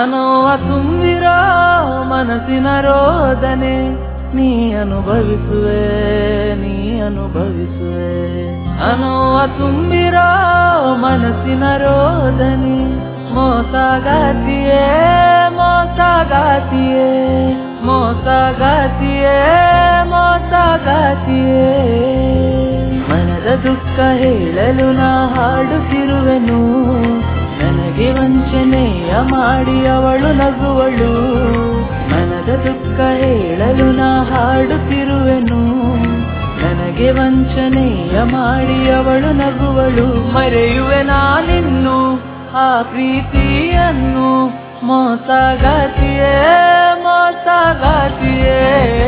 ಅನೋವ ತುಂಬಿರೋ ಮನಸ್ಸಿನ ರೋದನೆ ನೀ ಅನುಭವಿಸುವೆ ನೀ ಅನುಭವಿಸುವೆ ಅನೋವ ತುಂಬಿರೋ ಮನಸ್ಸಿನ ರೋದನೆ ಮೋಸಗಾತಿಯೇ ಮೋಸಗಾತಿಯೇ ಮೋಸಗಾತಿಯೇ ಮೋಸಗಾತಿಯೇ ಮನದ ದುಃಖ ಹೇಳಲು ನಾ ಹಾಡುತ್ತಿರುವೆನು ನನಗೆ ವಂಚನೆಯ ಮಾಡಿ ಅವಳು ನಗುವಳು ಮನದ ದುಃಖ ಹೇಳಲು ನಾ ಹಾಡುತ್ತಿರುವೆನು ನನಗೆ ವಂಚನೆಯ ಮಾಡಿ ಅವಳು ನಗುವಳು ಮರೆಯುವೆ ನಾನಿನ್ನು ಆ ಪ್ರೀತಿಯನ್ನು ಮೋಸಗಾತಿಯೇ ಮೋಸಗಾತಿಯೇ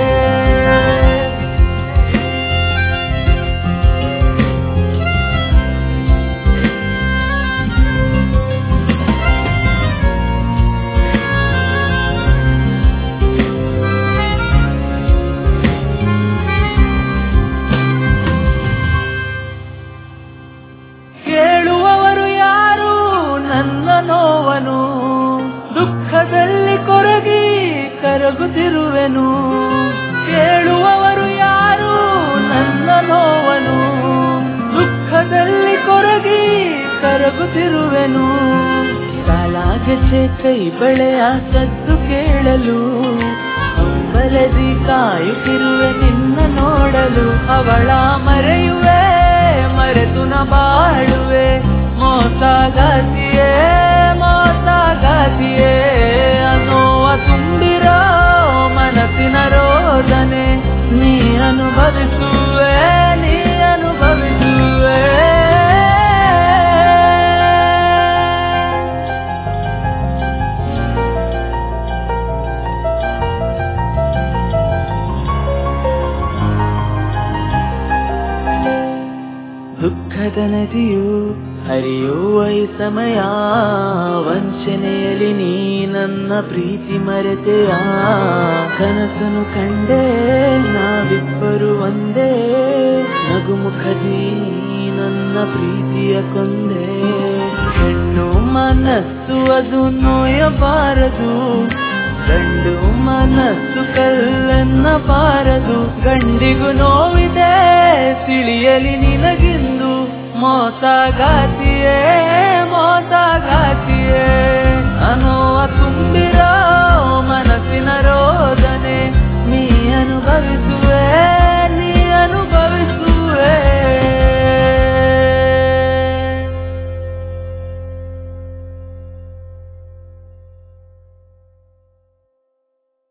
ಕೇಳುವವರು ಯಾರು ನನ್ನ ನೋವನು ದುಃಖದಲ್ಲಿ ಕೊರಗಿ ಕರಗುತ್ತಿರುವೆನು ಕೇಳುವವರು ಯಾರು ನನ್ನ ನೋವನು ದುಃಖದಲ್ಲಿ ಕೊರಗಿ ಕರಗುತ್ತಿರುವೆನು ಕಾಲಾಗೆಸೆ ಕೈ ಬಳೆಯ ಸದ್ದು ಕೇಳಲು ಹಂಬಲದಿ ಕಾಯುತ್ತಿರುವೆ ನಿನ್ನ ನೋಡಲು ಅವಳ ಮರೆಯುವೆ ಮರೆತು ನ ಬಾಳುವೆ ಮೋಸಗಾತಿಯೇ ಮೋಸಗಾತಿಯೇ ಅನ್ನೋವ ತುಂಬಿರೋ ಮನಸ್ಸಿನ ರೋದನೆ ನೀ ಅನುಭವಿಸುವೆ ನೀ ಅನುಭವಿಸುವೆ ದುಃಖದ ನದಿಯು ಹರಿಯುವ ಈ ಸಮಯ ವಂಚನೆಯಲ್ಲಿ ನೀ ನನ್ನ ಪ್ರೀತಿ ಮರೆತೆಯ ಕನಸನು ಕಂಡೆ ನಾವಿಬ್ಬರು ಒಂದೇ ನಗುಮುಖದಿ ನೀ ನನ್ನ ಪ್ರೀತಿಯ ಕೊಂದೆ ಹೆಣ್ಣು ಮನಸ್ಸು ಅದು ನೋಯಬಾರದು ಗಂಡು ಮನಸ್ಸು ಕಲ್ಲನ್ನಬಾರದು ಗಂಡಿಗೂ ನೋವಿದೆ ತಿಳಿಯಲಿ ನಿನಗಿಂದು ಮೋಸಗಾತಿಯೇ ಮೋಸಗಾತಿಯೇ ಅನ್ನುವ ತುಂಬ